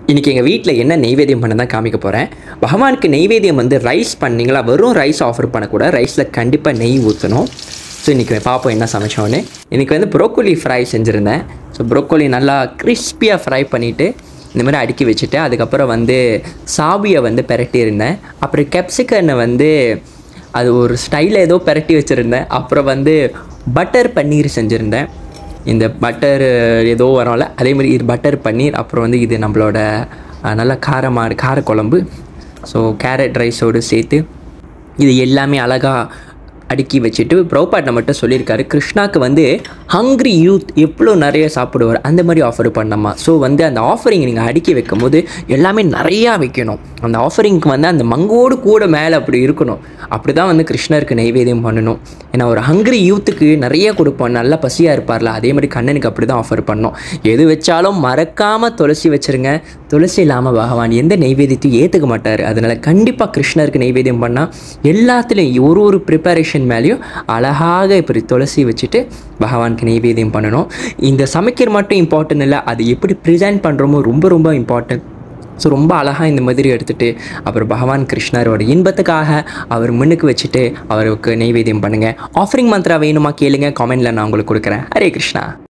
இன்றைக்கி எங்கள் வீட்டில் என்ன நெய்வேத்தியம் பண்ண தான் காமிக்க போகிறேன் பகவானுக்கு நெய்வேத்தியம் வந்து ரைஸ் பண்ணீங்களா வெறும் ரைஸ் ஆஃபர் பண்ணக்கூடாது ரைஸில் கண்டிப்பாக நெய் ஊற்றணும் ஸோ இன்றைக்கி பார்ப்போம் என்ன சமைச்சோன்னு இன்றைக்கி வந்து ப்ரோக்கோலி ஃப்ரை செஞ்சுருந்தேன் ஸோ ப்ரோக்கோலி நல்லா கிறிஸ்பியாக ஃப்ரை பண்ணிவிட்டு இந்த மாதிரி அடுக்கி வச்சுட்டு அதுக்கப்புறம் வந்து சாபியை வந்து பிரட்டியிருந்தேன் அப்புறம் கெப்சிகனை வந்து அது ஒரு ஸ்டைலில் ஏதோ பிரட்டி வச்சுருந்தேன் அப்புறம் வந்து பட்டர் பன்னீர் செஞ்சுருந்தேன் இந்த பட்டர் ஏதோ வரும்ல அதே மாதிரி இது பட்டர் பன்னீர் அப்புறம் வந்து இது நம்மளோட அஹ், நல்ல காரமாக காரக்குழம்பு ஸோ கேரட் ரைஸோடு சேர்த்து இது எல்லாமே அழகாக அடுக்கி வச்சுட்டு ப்ரோபாட்டை மட்டும் சொல்லியிருக்காரு கிருஷ்ணாக்கு வந்து ஹங்க்ரி யூத் எவ்வளோ நிறைய சாப்பிடுவார் அந்த மாதிரி ஆஃபர் பண்ணம்மா ஸோ வந்து அந்த ஆஃபரிங் நீங்கள் அடுக்கி வைக்கும் போது எல்லாமே நிறையா வைக்கணும் அந்த ஆஃபரிங்க்கு வந்து அந்த மங்கோடு கூட மேலே அப்படி இருக்கணும் அப்படி தான் வந்து கிருஷ்ணருக்கு நைவேத்தியம் பண்ணணும் ஏன்னா ஒரு ஹங்க்ரி யூத்துக்கு நிறைய கொடுப்போம் நல்லா பசியாக இருப்பார்ல அதே மாதிரி கண்ணனுக்கு அப்படி தான் ஆஃபர் பண்ணோம் எது வச்சாலும் மறக்காமல் துளசி வச்சுருங்க துளசி இல்லாமல் பகவான் எந்த நெய்வேத்தியத்தையும் ஏற்றுக்க மாட்டார் அதனால் கண்டிப்பாக கிருஷ்ணருக்கு நெய்வேத்தியம் பண்ணால் எல்லாத்துலேயும் ஒரு ஒரு ப்ரிப்பரேஷன் மேலேயும் அழகாக இப்படி துளசி வச்சுட்டு பகவானுக்கு நெய்வேத்தியம் பண்ணணும் இந்த சமைக்கிற மட்டும் இம்பார்ட்டன்ட் இல்லை அது எப்படி ப்ரிசென்ட் பண்ணுறோமோ ரொம்ப ரொம்ப இம்பார்ட்டன்ட் ஸோ ரொம்ப அழகாக இந்த மாதிரி எடுத்துகிட்டு அப்புறம் பகவான் கிருஷ்ணரோட இன்பத்துக்காக அவர் முன்னுக்கு வச்சுட்டு அவருக்கு நெய்வேத்தியம் பண்ணுங்கள் ஆஃபரிங் மந்த்ரா வேணுமா கேளுங்க காமெண்டில் நான் உங்களுக்கு கொடுக்குறேன் ஹரே கிருஷ்ணா